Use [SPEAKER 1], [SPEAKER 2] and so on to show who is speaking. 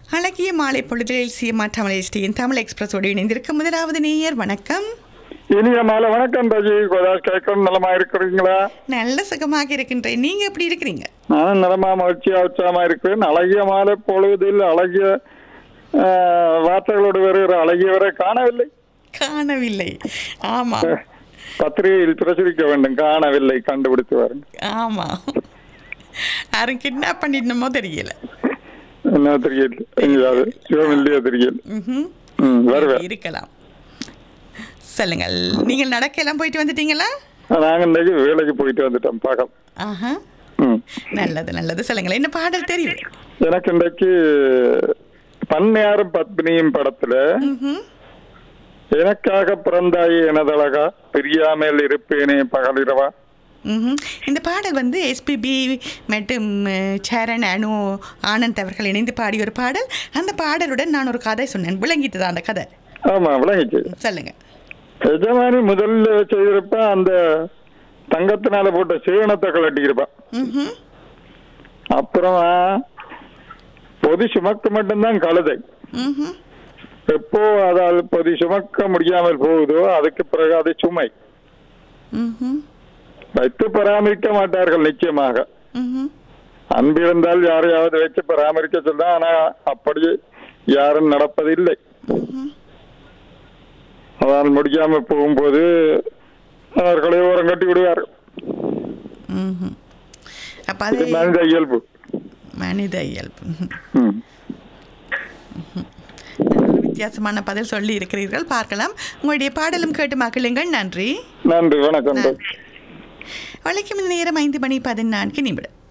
[SPEAKER 1] அழகிய மாலை பொழுதில் சிஎம்ஆ தமிழ் எஸ்டியின் தமிழ் எக்ஸ்பிரஸோடு இணைந்திருக்கும் முதலாவது நேயர் வணக்கம்
[SPEAKER 2] இனிய மாலை வணக்கம் ராஜி கோதாஸ் கேட்கணும் நலமா இருக்கிறீங்களா
[SPEAKER 1] நல்ல சுகமாக இருக்கின்றேன் நீங்க எப்படி இருக்கிறீங்க
[SPEAKER 2] நானும் நலமா மகிழ்ச்சியா உற்சாகமா இருக்கிறேன் அழகிய மாலை பொழுதில் அழகிய ஆஹ், வார்த்தைகளோடு வருகிற அழகியவரை காணவில்லை
[SPEAKER 1] காணவில்லை ஆமா
[SPEAKER 2] பத்திரிகையில் பிரசுரிக்க வேண்டும் காணவில்லை கண்டுபிடித்து வாருங்க
[SPEAKER 1] ஆமா யாரும் கிட்னாப் பண்ணிடணுமோ தெரியல
[SPEAKER 2] என்ன தெரியல எங்கேயாவது சிவமில்லையா தெரியல
[SPEAKER 1] ம்ஹும்.
[SPEAKER 2] ம் வருவேன்
[SPEAKER 1] இருக்கலாம் சொல்லுங்கள் நீங்கள் நடக்கலாம் போயிட்டு வந்துட்டீங்களா
[SPEAKER 2] நாங்க இன்னைக்கு வேலைக்கு போயிட்டு வந்துட்டோம் பார்க்கலாம்
[SPEAKER 1] ஆஹா
[SPEAKER 2] ம்
[SPEAKER 1] நல்லது நல்லது சொல்லுங்கள் என்ன பாடல் தெரியும்
[SPEAKER 2] எனக்கு இன்றைக்கு பன்னியாரும் பத்மினியும் படத்துல
[SPEAKER 1] ம்ஹும்.
[SPEAKER 2] எனக்காக பிறந்தாயே எனதழகா பிரியாமல் இருப்பேனே பகலிரவா
[SPEAKER 1] ம்ஹும். இந்த பாடல் வந்து எஸ்பிபி மற்றும் அஹ், சரண் அனு ஆனந்த் அவர்கள் இணைந்து பாடிய ஒரு பாடல் அந்த பாடலுடன் நான் ஒரு கதை சொன்னேன் விளங்கிட்டு தான் அந்த கதை
[SPEAKER 2] ஆமா விளங்கிச்சு
[SPEAKER 1] சொல்லுங்க
[SPEAKER 2] எஜமானி முதல்ல செய்திருப்ப அந்த தங்கத்தினால போட்ட சேவனத்தை கலட்டியிருப்பான்
[SPEAKER 1] ம்ஹும்.
[SPEAKER 2] அப்புறமா பொதி சுமக்க மட்டும்தான் கழுதை
[SPEAKER 1] ம்ஹும்.
[SPEAKER 2] எப்போ அதால் பொதி சுமக்க முடியாமல் போகுதோ அதுக்கு பிறகு அது சுமை
[SPEAKER 1] ம்ஹும்.
[SPEAKER 2] வைத்து பராமரிக்க மாட்டார்கள் நிச்சயமாக
[SPEAKER 1] ம்ஹும்.
[SPEAKER 2] அன்பு இருந்தால் யாரையாவது வச்சு பராமரிக்க சொல்ல ஆனா அப்படி யாரும் நடப்பதில்லை அதால் முடியாம போகும்போது அவர்களை ஓரம் கட்டி விடுவார்கள்
[SPEAKER 1] ம்ஹும். அப்ப
[SPEAKER 2] இது
[SPEAKER 1] அது
[SPEAKER 2] மனித இயல்பு
[SPEAKER 1] மனித இயல்பு ம்ஹும்.
[SPEAKER 2] ம்.
[SPEAKER 1] நல்ல ஒரு வித்தியாசமான பதில் சொல்லி இருக்கிறீர்கள் பார்க்கலாம் உங்களுடைய பாடலும் கேட்டு மகிழுங்கள் நன்றி
[SPEAKER 2] நன்றி வணக்கம்
[SPEAKER 1] நன்றி. வழக்கம் இந்த நேரம் ஐந்து மணி பதினான்கு நிமிடம்